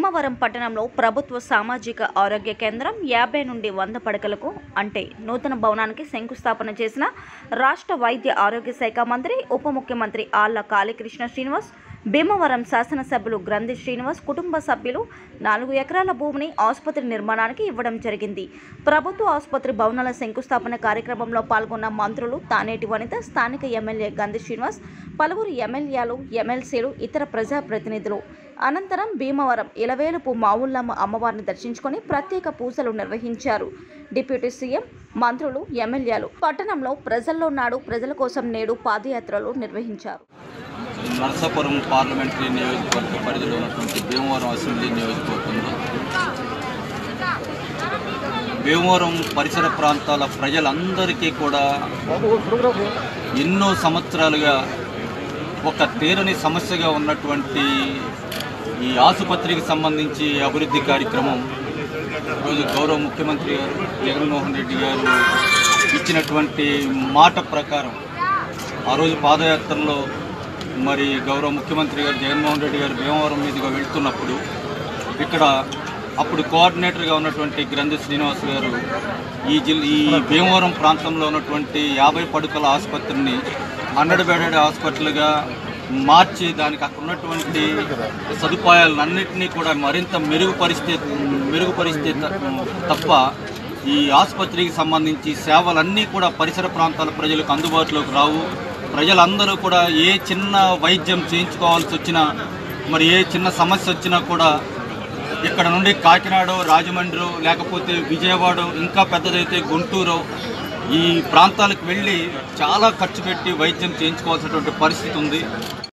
భీమవరం పట్టణంలో ప్రభుత్వ సామాజిక ఆరోగ్య కేంద్రం యాభై నుండి వంద పడకలకు అంటే నూతన భవనానికి శంకుస్థాపన చేసిన రాష్ట్ర వైద్య ఆరోగ్య శాఖ మంత్రి ఉప ముఖ్యమంత్రి ఆళ్ల కాళీకృష్ణ శ్రీనివాస్ భీమవరం శాసనసభ్యులు గ్రంథి శ్రీనివాస్ కుటుంబ సభ్యులు నాలుగు ఎకరాల భూమిని ఆసుపత్రి నిర్మాణానికి ఇవ్వడం జరిగింది ప్రభుత్వ ఆసుపత్రి భవనాల శంకుస్థాపన కార్యక్రమంలో పాల్గొన్న మంత్రులు తానేటి వనిత స్థానిక ఎమ్మెల్యే గంధి శ్రీనివాస్ పలువురు ఎమ్మెల్యేలు ఎమ్మెల్సీలు ఇతర ప్రజాప్రతినిధులు అనంతరం భీమవరం ఇలవేలుపు మావుల్లమ్మ అమ్మవారిని దర్శించుకొని ప్రత్యేక పూజలు నిర్వహించారు డిప్యూటీ సీఎం మంత్రులు ఎమ్మెల్యేలు పట్టణంలో ప్రజల్లో నాడు ప్రజల కోసం నేడు పాదయాత్రలు నిర్వహించారు నర్సాపురం పార్లమెంటరీ నియోజకవర్గ పరిధిలో ఉన్నటువంటి భీమవరం అసెంబ్లీ నియోజకవర్గంలో భీమవరం పరిసర ప్రాంతాల ప్రజలందరికీ కూడా ఎన్నో సంవత్సరాలుగా ఒక తీరని సమస్యగా ఉన్నటువంటి ఈ ఆసుపత్రికి సంబంధించి అభివృద్ధి కార్యక్రమం ఈరోజు గౌరవ ముఖ్యమంత్రి గారు జగన్మోహన్ రెడ్డి గారు ఇచ్చినటువంటి మాట ప్రకారం ఆ రోజు పాదయాత్రలో మరి గౌరవ ముఖ్యమంత్రి గారు జగన్మోహన్ రెడ్డి గారు భీమవరం మీదుగా వెళ్తున్నప్పుడు ఇక్కడ అప్పుడు కోఆర్డినేటర్గా ఉన్నటువంటి గ్రంథి శ్రీనివాస్ గారు ఈ జిల్ ఈ భీమవరం ప్రాంతంలో ఉన్నటువంటి యాభై పడుకల ఆసుపత్రిని హండ్రెడ్ బెడెడ్ హాస్పిటల్గా మార్చి దానికి అక్కడ ఉన్నటువంటి సదుపాయాలన్నింటినీ కూడా మరింత మెరుగుపరిస్తే మెరుగుపరిస్తే త- తప్ప ఈ ఆసుపత్రికి సంబంధించి సేవలన్నీ కూడా పరిసర ప్రాంతాల ప్రజలకు అందుబాటులోకి రావు ప్రజలందరూ కూడా ఏ చిన్న వైద్యం చేయించుకోవాల్సి వచ్చినా మరి ఏ చిన్న సమస్య వచ్చినా కూడా ఇక్కడ నుండి కాకినాడ రాజమండ్రి లేకపోతే విజయవాడ ఇంకా పెద్దదైతే గుంటూరు ఈ ప్రాంతాలకు వెళ్ళి చాలా ఖర్చు పెట్టి వైద్యం చేయించుకోవాల్సినటువంటి పరిస్థితి ఉంది